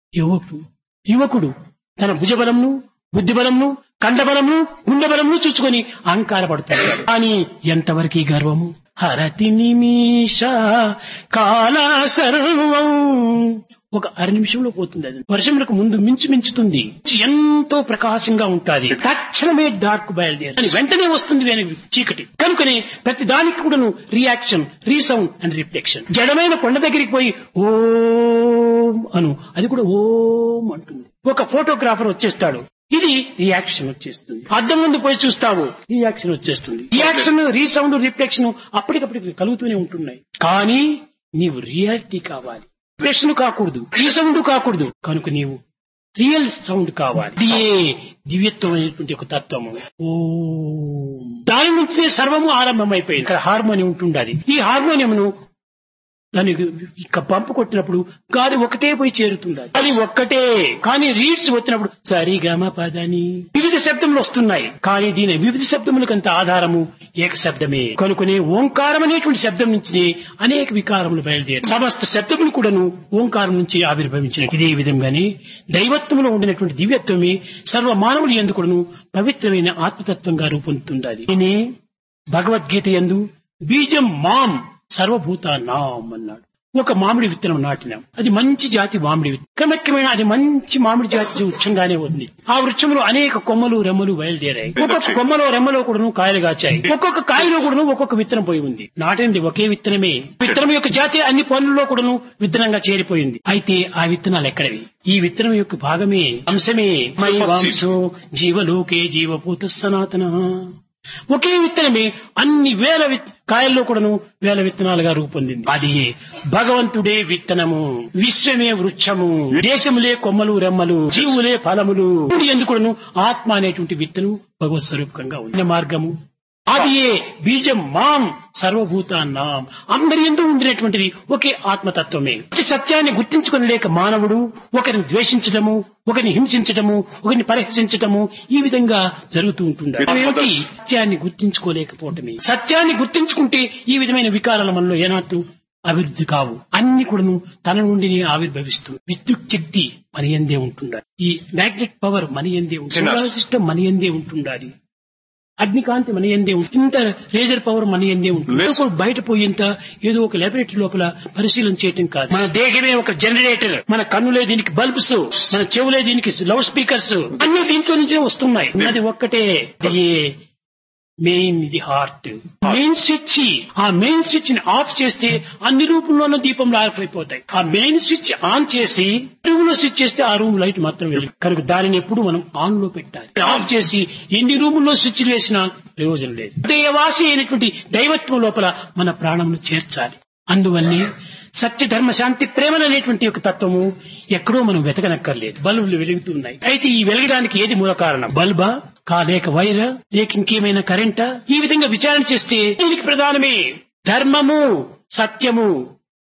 యువకుడు యువకుడు తన భుజబలంను బుద్ధిబలంను కండబలంను గుండెబలంను చూసుకొని అహంకారపడుతున్నాడు కానీ ఎంతవరకు గర్వము హరతి నిమిష కాల సర్వం ఒక అర నిమిషంలో పోతుంది అది వర్షములకు ముందు మించు మించుతుంది ఎంతో ప్రకాశంగా ఉంటుంది తక్షణమే డార్క్ బయలుదేరి అని వెంటనే వస్తుంది వేని చీకటి కనుకనే ప్రతి దానికి కూడాను రియాక్షన్ రీసౌండ్ అండ్ రిఫ్లెక్షన్ జడమైన కొండ దగ్గరికి పోయి ఓం అను అది కూడా ఓం అంటుంది ఒక ఫోటోగ్రాఫర్ వచ్చేస్తాడు ఇది రియాక్షన్ వచ్చేస్తుంది అద్దం ముందు పోయి చూస్తావు రియాక్షన్ వచ్చేస్తుంది రియాక్షన్ రీసౌండ్ రిఫ్లెక్షన్ అప్పటికప్పటికి కలుగుతూనే ఉంటున్నాయి కానీ నీవు రియాలిటీ కావాలి రిఫ్లెక్షన్ కాకూడదు రీసౌండ్ కాకూడదు కనుక నీవు రియల్ సౌండ్ కావాలి ఇదే దివ్యత్వమైనటువంటి ఒక తత్వము ఓ దాని నుంచే సర్వము ఆరంభమైపోయింది ఇక్కడ హార్మోనియం ఉంటుండాలి ఈ హార్మోనియంను దాని ఇక పంపు కొట్టినప్పుడు గాలి ఒకటే పోయి చేరుతుండాలి అది ఒక్కటే కానీ రీడ్స్ వచ్చినప్పుడు సరిగమ పదని వివిధ శబ్దములు వస్తున్నాయి కానీ దీని వివిధ శబ్దములకంత ఆధారము ఏక శబ్దమే కనుకునే ఓంకారం అనేటువంటి శబ్దం నుంచి అనేక వికారములు బయలుదేరి సమస్త శబ్దములు కూడాను ఓంకారం నుంచి ఆవిర్భవించిన ఇదే విధంగానే దైవత్వంలో ఉండినటువంటి దివ్యత్వమే సర్వ మానవులు ఎందుకును పవిత్రమైన ఆత్మతత్వంగా రూపొందుతుండాలి నేనే భగవద్గీత ఎందు బీజం మాం సర్వభూత నాం అన్నాడు ఒక మామిడి విత్తనం నాటినాం అది మంచి జాతి మామిడి విత్తనం క్రమక్రమేణ అది మంచి మామిడి జాతి వృక్షంగానే ఉంది ఆ వృక్షంలో అనేక కొమ్మలు రెమ్మలు బయలుదేరాయి ఒక్కొక్క కొమ్మలో రెమ్మలో కూడాను కాయలు కాచాయి ఒక్కొక్క కాయలో కూడాను ఒక్కొక్క విత్తనం పోయి ఉంది నాటింది ఒకే విత్తనమే విత్తనం యొక్క జాతి అన్ని పనుల్లో కూడాను విత్తనంగా చేరిపోయింది అయితే ఆ విత్తనాలు ఎక్కడవి ఈ విత్తనం యొక్క భాగమే అంశమే మై వంశో జీవలోకే జీవభూత సనాతన ఒకే విత్తనమే అన్ని వేల విత్- కాయల్లో కూడాను వేల విత్తనాలుగా రూపొందింది అది భగవంతుడే విత్తనము విశ్వమే వృక్షము దేశములే కొమ్మలు రెమ్మలు జీవులే ఫలములు ఎందుకును ఆత్మ అనేటువంటి విత్తనం భగవత్ స్వరూపకంగా ఉంది మార్గము అది ఏ బీజం మాం సర్వభూత నాం అందరి ఎందు ఉండినటువంటిది ఒకే ఆత్మతత్వమే ఈ సత్యాన్ని గుర్తించుకుని లేక మానవుడు ఒకరిని ద్వేషించడము ఒకరిని హింసించటము ఒకరిని పరిహసించటము ఈ విధంగా జరుగుతూ ఉంటుంది అదేమిటి? సత్యాన్ని గుర్తించుకోలేకపోవటమే సత్యాన్ని గుర్తించుకుంటే ఈ విధమైన వికారాల మనలో ఏనాటు అభివృద్ధి కావు అన్ని కూడాను తన నుండి ఆవిర్భవిస్తుంది విద్యుత్ శక్తి మన ఎందే ఉంటుండాలి ఈ మ్యాగ్నెట్ పవర్ మన ఎందే ఉంటుంది సోలార్ సిస్టమ్ మన ఎందే ఉంటుండాలి అగ్నికాంతి మన ఎందే ఉంటుంది ఇంత రేజర్ పవర్ మన ఎందే ఉంటుంది Less- ఇంకొకటి బయట పోయేంత ఏదో ఒక లాబొరేటరీ లోపల పరిశీలన చేయటం కాదు మన దేహమే ఒక జనరేటర్ మన కన్నులే దీనికి బల్బ్స్ మన చెవులే దీనికి లౌడ్ స్పీకర్స్ అన్ని దీంట్లో నుంచే వస్తున్నాయి అది ఒక్కటే ఇది మెయిన్ ఇది హార్ట్ మెయిన్ స్విచ్ ఆ మెయిన్ స్విచ్ ని ఆఫ్ చేస్తే అన్ని రూపంలోనూ దీపంలో ఆరిపోయిపోతాయి ఆ మెయిన్ స్విచ్ ఆన్ చేసి రూమ్ లో స్విచ్ చేస్తే ఆ రూమ్ లైట్ మాత్రం వెలుగు కనుక దానిని ఎప్పుడు మనం ఆన్ లో పెట్టాలి ఆఫ్ చేసి ఎన్ని రూముల్లో స్విచ్లు వేసినా ప్రయోజనం లేదు దేవాసి అయినటువంటి దైవత్వం లోపల మన ప్రాణమును చేర్చాలి అందువల్లే సత్య ధర్మ శాంతి ప్రేమలు అనేటువంటి ఒక తత్వము ఎక్కడో మనం వెతకనక్కర్లేదు బల్బులు వెలుగుతున్నాయి అయితే ఈ వెలగడానికి ఏది మూల కారణం బల్బా కా లేక వైరా లేక ఇంకేమైనా కరెంటా ఈ విధంగా విచారణ చేస్తే దీనికి ప్రధానమే ధర్మము సత్యము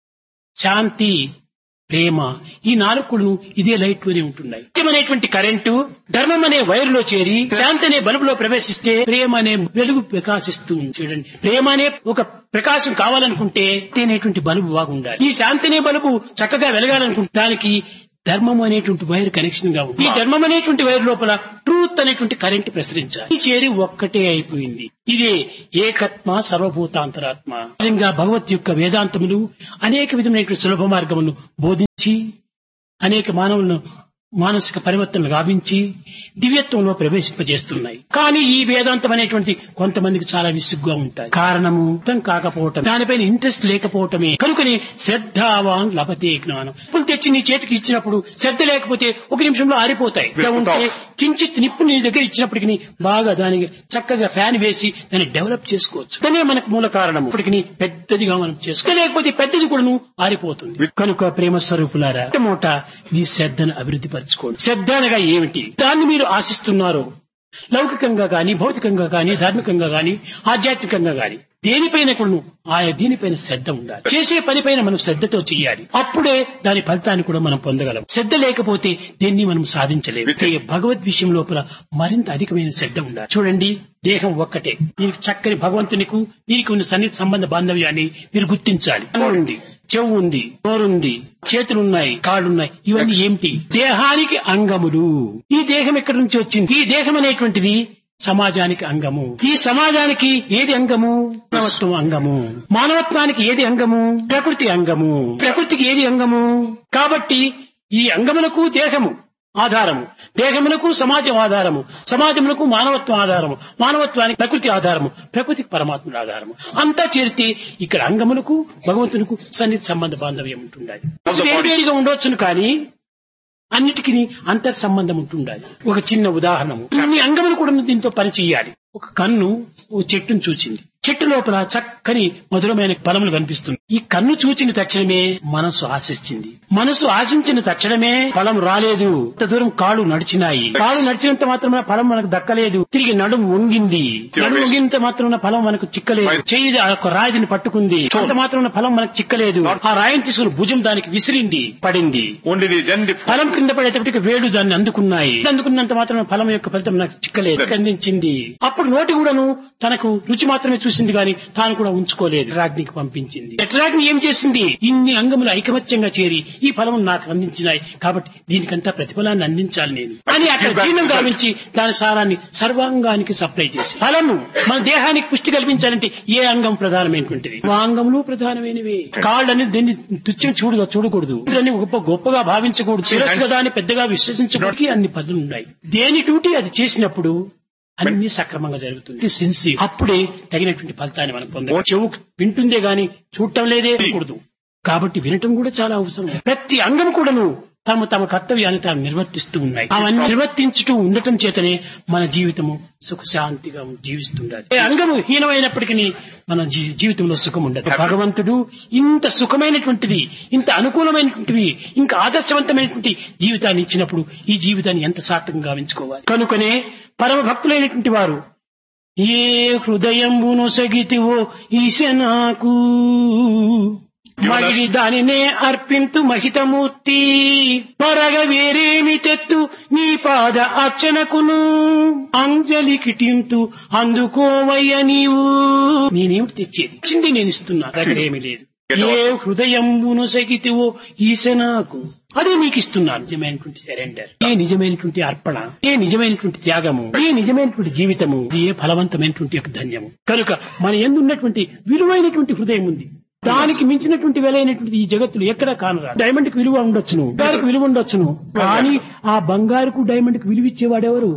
శాంతి ప్రేమ ఈ నాలుగును ఇదే లైట్ లోనే ఉంటున్నాయి సత్యం అనేటువంటి కరెంటు ధర్మం అనే వైరులో చేరి శాంతి అనే బల్బులో ప్రవేశిస్తే ప్రేమ అనే వెలుగు ప్రకాశిస్తూ ఉంది చూడండి ప్రేమ అనే ఒక ప్రకాశం కావాలనుకుంటే శాంతి అనేటువంటి బల్బు బాగుండాలి ఈ శాంతి అనే బల్బు చక్కగా వెలగాలనుకుంటే దానికి ధర్మం అనేటువంటి వైర్ కనెక్షన్ గా ఉంది ఈ ధర్మం అనేటువంటి వైర్ లోపల ట్రూత్ అనేటువంటి కరెంట్ ప్రసరించాలి ఈ చేరి ఒక్కటే అయిపోయింది ఇదే ఏకత్మ సర్వభూతాంతరాత్మ ఈ విధంగా భగవత్ యొక్క వేదాంతములు అనేక విధమైనటువంటి సులభ మార్గములను బోధించి అనేక మానవులను మానసిక పరివర్తనలు గావించి దివ్యత్వంలో ప్రవేశింపజేస్తున్నాయి కానీ ఈ వేదాంతం అనేటువంటి కొంతమందికి చాలా విసుగ్గా ఉంటాయి కారణము అర్థం కాకపోవటం దానిపైన ఇంట్రెస్ట్ లేకపోవటమే కనుకని శ్రద్ధావాన్ లభతే జ్ఞానం ఇప్పుడు తెచ్చి నీ చేతికి ఇచ్చినప్పుడు శ్రద్ధ లేకపోతే ఒక నిమిషంలో ఆరిపోతాయి ఇలా ఉంటే కించిత్ నిప్పు నీ దగ్గర ఇచ్చినప్పటికి బాగా దానికి చక్కగా ఫ్యాన్ వేసి దాన్ని డెవలప్ చేసుకోవచ్చు అదే మనకు మూల కారణం ఇప్పటికి పెద్దదిగా మనం చేసుకో లేకపోతే పెద్దది కూడాను ఆరిపోతుంది కనుక ప్రేమ స్వరూపులారా మొట్ట మీ శ్రద్ధను అభివృద్ధి పరచుకోండి శ్రద్ధ అనగా ఏమిటి దాన్ని మీరు ఆశిస్తున్నారు లౌకికంగా గాని భౌతికంగా గాని ధార్మికంగా గాని ఆధ్యాత్మికంగా గాని దేనిపైన కూడా ఆయా దీనిపైన శ్రద్ధ ఉండాలి చేసే పనిపైన మనం శ్రద్ధతో చేయాలి అప్పుడే దాని ఫలితాన్ని కూడా మనం పొందగలం శ్రద్ధ లేకపోతే దేన్ని మనం సాధించలేము అయితే భగవద్ విషయం లోపల మరింత అధికమైన శ్రద్ధ ఉండాలి చూడండి దేహం ఒక్కటే దీనికి చక్కని భగవంతునికు దీనికి ఉన్న సన్నిహిత సంబంధ బాంధవ్యాన్ని మీరు గుర్తించాలి ఉంది చెవు ఉంది నోరుంది చేతులున్నాయి కాళ్ళున్నాయి ఇవన్నీ ఏమిటి దేహానికి అంగములు ఈ దేహం ఎక్కడి నుంచి వచ్చింది ఈ దేహం అనేటువంటిది సమాజానికి అంగము ఈ సమాజానికి ఏది అంగము మానవత్వం అంగము మానవత్వానికి ఏది అంగము ప్రకృతి అంగము ప్రకృతికి ఏది అంగము కాబట్టి ఈ అంగములకు దేహము ఆధారము దేహములకు సమాజం ఆధారము సమాజములకు మానవత్వం ఆధారము మానవత్వానికి ప్రకృతి ఆధారము ప్రకృతికి పరమాత్ముడు ఆధారము అంతా చేరితే ఇక్కడ అంగములకు భగవంతునికి సన్నిధి సంబంధ బాంధవ్యం ఉంటుండాలి వేరువేరుగా ఉండవచ్చును కానీ అన్నిటికీ అంతర్ సంబంధం ఉంటుండాలి ఒక చిన్న ఉదాహరణ అన్ని అంగములు కూడా దీంతో పని చేయాలి ఒక కన్ను ఓ చెట్టును చూచింది చెట్టు లోపల చక్కని మధురమైన ఫలములు కనిపిస్తుంది ఈ కన్ను చూచిన తక్షణమే మనసు ఆశించింది మనసు ఆశించిన తక్షణమే ఫలం రాలేదు ఇంత దూరం కాళ్ళు నడిచినాయి కాళ్ళు నడిచినంత మాత్రమే ఫలం మనకు దక్కలేదు తిరిగి నడుము వంగింది నడుము వంగినంత మాత్రమే ఫలం మనకు చిక్కలేదు చెయ్యి ఆ యొక్క రాయిని పట్టుకుంది అంత మాత్రమే ఫలం మనకు చిక్కలేదు ఆ రాయిని తీసుకుని భుజం దానికి విసిరింది పడింది Only the then the ఫలం కింద పడేటప్పటికి వేడు దాన్ని అందుకున్నాయి అందుకున్నంత మాత్రం ఫలం యొక్క ఫలితం నాకు చిక్కలేదు అందించింది అప్పుడు నోటి కూడాను తనకు రుచి మాత్రమే చూసింది గాని తాను కూడా ఉంచుకోలేదు రాజ్ఞికి పంపించింది ఎట్రాగ్ని ఏం చేసింది ఇన్ని అంగములు ఐకమత్యంగా చేరి ఈ ఫలం నాకు అందించినాయి కాబట్టి దీనికంతా ప్రతిఫలాన్ని అందించాలి నేను అని అక్కడ జీర్ణం గావించి దాని సారాన్ని సర్వాంగానికి సప్లై చేసి ఫలము మన దేహానికి పుష్టి కల్పించాలంటే ఏ అంగం ప్రధానమైనటువంటిది ఆ అంగములు ప్రధానమైనవి కాళ్ళని దీన్ని తుచ్చం చూడు చూడకూడదు దాన్ని గొప్ప గొప్పగా భావించకూడదు శిరస్సుగా దాన్ని పెద్దగా విశ్వసించకూడదు అన్ని పద్ధతులు ఉన్నాయి దేని డ్యూటీ అది చేసినప్పుడు అన్ని సక్రమంగా జరుగుతుంది సిన్సి అప్పుడే తగినటువంటి ఫలితాన్ని మనం పొందాలి చెవు వింటుందే గాని చూడటం లేదే కూడదు కాబట్టి వినటం కూడా చాలా అవసరం ప్రతి అంగం కూడాను తమ తమ కర్తవ్యాన్ని తాము నిర్వర్తిస్తూ ఉన్నాయి అవన్నీ నిర్వర్తించుతూ ఉండటం చేతనే మన జీవితము సుఖశాంతిగా జీవిస్తుండాలి ఏ అంగము హీనమైనప్పటికీ మన జీ- జీవితంలో సుఖం ఉండదు భగవంతుడు ఇంత సుఖమైనటువంటిది ఇంత అనుకూలమైనటువంటివి ఇంకా ఆదర్శవంతమైనటువంటి జీవితాన్ని ఇచ్చినప్పుడు ఈ జీవితాన్ని ఎంత సార్థకంగా గావించుకోవాలి కనుకనే పరమ భక్తులైనటువంటి వారు ఏ హృదయంబును సగితివో ఈశ నాకు మగిడి దానినే అర్పింతు మహితమూర్తి పరగ వేరేమి తెత్తు నీ పాద అర్చనకును అంజలి కిటింతు అందుకోవయ్య నీవు నేనేమిటి తెచ్చేది ఇచ్చింది నేను ఇస్తున్నా దగ్గర ఏమీ లేదు ఏ హృదయంబును సగితివో ఈశ నాకు అదే మీకు ఇస్తున్నాను నిజమైనటువంటి సరెండర్ ఏ నిజమైనటువంటి అర్పణ ఏ నిజమైనటువంటి త్యాగము ఏ నిజమైనటువంటి జీవితము ఇది ఏ ఫలవంతమైనటువంటి యొక్క ధన్యము కనుక మన ఎందు ఉన్నటువంటి విలువైనటువంటి హృదయం ఉంది దానికి మించినటువంటి విలువైనటువంటి ఈ జగత్తులు ఎక్కడ కానరా డైమండ్ కి విలువ ఉండొచ్చును బంగారుకు విలువ ఉండొచ్చును కానీ ఆ బంగారుకు డైమండ్ కి విలువ ఇచ్చేవాడెవరు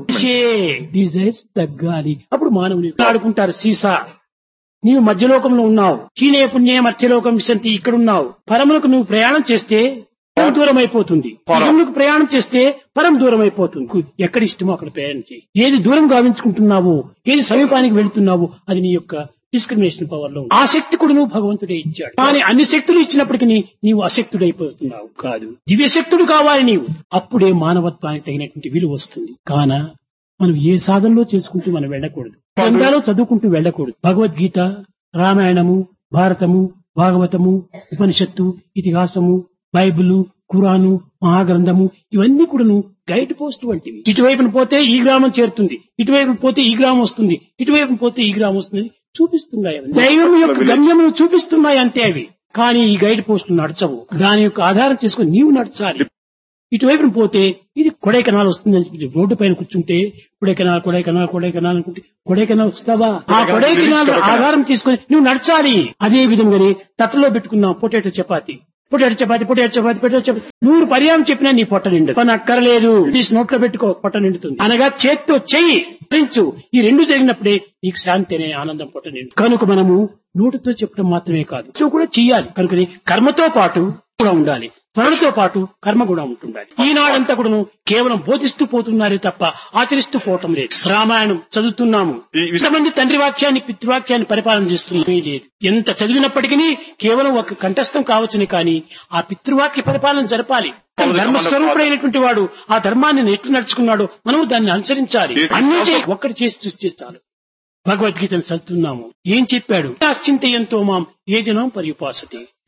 డిజైర్స్ తగ్గాలి అప్పుడు మానవుని ఆడుకుంటారు సీసా నీవు మధ్యలోకంలో ఉన్నావు చీనే పుణ్యే మధ్యలోకం విశంతి ఇక్కడ ఉన్నావు పరములకు నువ్వు ప్రయాణం చేస్తే పరం దూరం అయిపోతుంది పరములకు ప్రయాణం చేస్తే పరం దూరం అయిపోతుంది ఎక్కడ ఇష్టమో అక్కడ ప్రయాణం చేయి ఏది దూరం గావించుకుంటున్నావో ఏది సమీపానికి వెళ్తున్నావో అది నీ యొక్క డిస్క్రిమినేషన్ పవర్ లో ఉంది. ఆ శక్తి కూడా నువ్వు భగవంతుడే ఇచ్చాడు కానీ అన్ని శక్తులు ఇచ్చినప్పటికీ నీవు అశక్తుడైపోతున్నావు కాదు దివ్యశక్తుడు కావాలి నీవు అప్పుడే మానవత్వానికి తగినటువంటి విలువ వస్తుంది కాన మనం ఏ సాధనలో చేసుకుంటూ మనం వెళ్ళకూడదు గ్రంథాలు చదువుకుంటూ వెళ్ళకూడదు భగవద్గీత రామాయణము భారతము భాగవతము ఉపనిషత్తు ఇతిహాసము బైబిలు ఖురాను మహాగ్రంథము ఇవన్నీ కూడాను గైడ్ పోస్ట్ వంటివి ఇటువైపున పోతే ఈ గ్రామం చేరుతుంది ఇటువైపు పోతే ఈ గ్రామం వస్తుంది ఇటువైపు పోతే ఈ గ్రామం వస్తుంది చూపిస్తున్నాయి అవి. దైవం యొక్క గమ్యము చూపిస్తున్నాయి అంతే అవి కానీ ఈ గైడ్ పోస్టులు నడచవు దాని యొక్క ఆధారం చేసుకుని నీవు నడచాలి ఇటువైపు పోతే ఇది కొడైకెనాల్ వస్తుందని చెప్పి రోడ్డు పైన కూర్చుంటే కొడైకెనాల్ కొడైకెనాల్ కొడైకెనాల్ అనుకుంటే కొడైకెనాల్ వస్తావా ఆ కొడైకెనాల్ ఆధారం తీసుకొని నువ్వు నడచాలి అదే విధంగానే తట్టలో పెట్టుకున్నావు potato chapati potato chapati potato chapati potato chapati నూరు పర్యాయం చెప్పినా నీ పొట్ట నిండు పని అక్కర్లేదు తీసి నోట్లో పెట్టుకో పొట్ట నిండుతుంది అనగా చేత్తో చెయ్యి పెంచు ఈ రెండు జరిగినప్పుడే నీకు శాంతి అనే ఆనందం పొట్ట నిండు కనుక మనము నోటితో చెప్పడం మాత్రమే కాదు సో కూడా చెయ్యాలి కనుకని కర్మతో పాటు కూడా ఉండాలి త్వరతో పాటు కర్మ కూడా ఉంటుండాలి ఈనాడంతా కూడా కేవలం బోధిస్తూ పోతున్నారే తప్ప ఆచరిస్తూ పోవటం లేదు రామాయణం చదువుతున్నాము ఈ- ఎంతమంది తండ్రి వాక్యాన్ని పితృవాక్యాన్ని పరిపాలన చేస్తుంది లేదు ఎంత చదివినప్పటికీ కేవలం ఒక కంఠస్థం కావచ్చుని కానీ ఆ పితృవాక్య పరిపాలన జరపాలి తన ధర్మస్వరూపుడైనటువంటి వాడు ఆ ధర్మాన్ని ఎట్లు నడుచుకున్నాడో మనం దాన్ని అనుసరించాలి అన్ని చేయి ఒక్కటి చేసి చూస్తే చాలు భగవద్గీతను చదువుతున్నాము ఏం చెప్పాడు చింతయంతో మాం ఏ జనం పర్యుపాసతే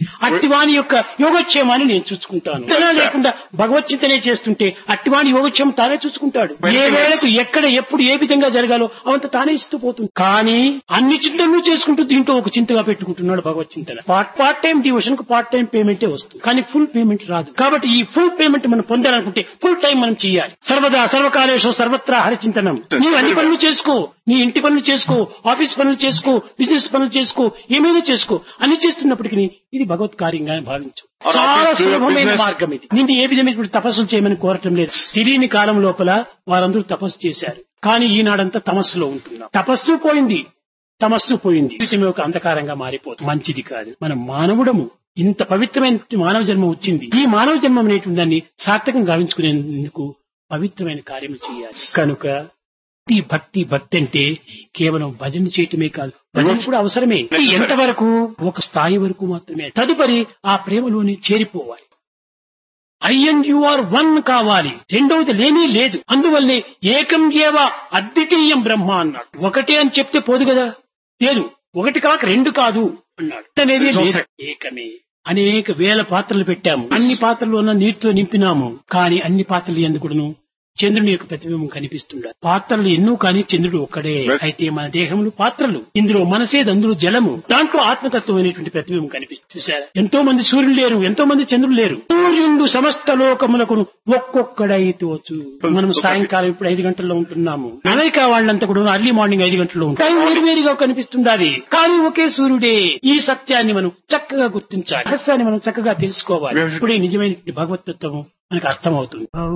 అట్టివాని యొక్క యోగక్షేమాన్ని నేను చూసుకుంటాను చింతన లేకుండా భగవత్ చింతనే చేస్తుంటే అట్టివాని యోగక్షేమం తానే చూసుకుంటాడు ఏ వేళకు ఎక్కడ ఎప్పుడు ఏ విధంగా జరగాలో అవంత తానే ఇస్తూ పోతుంది కానీ అన్ని చింతనలు చేసుకుంటూ దీంట్లో ఒక చింతగా పెట్టుకుంటున్నాడు భగవత్ చింతన పార్ట్ పార్ట్ టైం డివోషన్ కు పార్ట్ టైం పేమెంటే వస్తుంది కానీ ఫుల్ పేమెంట్ రాదు కాబట్టి ఈ ఫుల్ పేమెంట్ మనం పొందాలనుకుంటే ఫుల్ టైం మనం చేయాలి సర్వదా సర్వకాలేశం సర్వత్రా హరిచింతనం నీవు అన్ని పనులు చేసుకో నీ ఇంటి పనులు చేసుకో ఆఫీస్ పనులు చేసుకో బిజినెస్ పనులు చేసుకో ఏమైనా చేసుకో అన్ని చేస్తున్నప్పటికీ ఇది భగవత్ కార్యంగా భావించు Or చాలా office, do your సులభమైన business. మార్గం ఇది నిన్ను ఏ విధమైన తపస్సులు చేయమని కోరటం లేదు తెలియని కాలం లోపల వారందరూ తపస్సు చేశారు కానీ ఈనాడంతా తమస్సులో ఉంటున్నాం తపస్సు పోయింది తమస్సు పోయింది జీవితం ఒక అంధకారంగా మారిపోతుంది మంచిది కాదు మన మానవుడము ఇంత పవిత్రమైన మానవ జన్మ వచ్చింది ఈ మానవ జన్మం అనేటువంటి దాన్ని సార్థకం గావించుకునేందుకు పవిత్రమైన కార్యము చేయాలి కనుక భక్తి భక్తి భక్తి అంటే కేవలం భజన చేయటమే కాదు భజన కూడా అవసరమే ఇది ఎంతవరకు ఒక స్థాయి వరకు మాత్రమే తదుపరి ఆ ప్రేమలోని చేరిపోవాలి I and you are one కావాలి రెండవది లేనే లేదు అందువల్లే ఏకం ఏవ అద్వితీయం బ్రహ్మ అన్నాడు ఒకటే అని చెప్తే పోదు కదా లేదు ఒకటి కాక రెండు కాదు అన్నాడు అనేది లేదు. ఏకమే అనేక వేల పాత్రలు పెట్టాము అన్ని పాత్రలు నీటితో నింపినాము కానీ అన్ని పాత్రలు ఎందుకును చంద్రుని యొక్క ప్రతిబింబం కనిపిస్తుండ పాత్రలు ఎన్నో కానీ చంద్రుడు ఒక్కడే అయితే మన దేహములు పాత్రలు ఇందులో మనసేది అందులో జలము దాంట్లో ఆత్మతత్వం అనేటువంటి ప్రతిబింబం కనిపిస్తుంది చూసారా ఎంతో మంది సూర్యులు లేరు ఎంతో మంది చంద్రులు లేరు సూర్యుడు సమస్త లోకములకు ఒక్కొక్కడైతోచు మనం సాయంకాలం ఇప్పుడు ఐదు గంటల్లో ఉంటున్నాము అమెరికా వాళ్ళంతా కూడా అర్లీ మార్నింగ్ ఐదు గంటల్లో ఉంటారు టైం వేరువేరుగా కనిపిస్తుండాలి కానీ ఒకే సూర్యుడే ఈ సత్యాన్ని మనం చక్కగా గుర్తించాలి రహస్యాన్ని మనం చక్కగా తెలుసుకోవాలి ఇప్పుడే నిజమైన భగవతత్వం మనకు అర్థమవుతుంది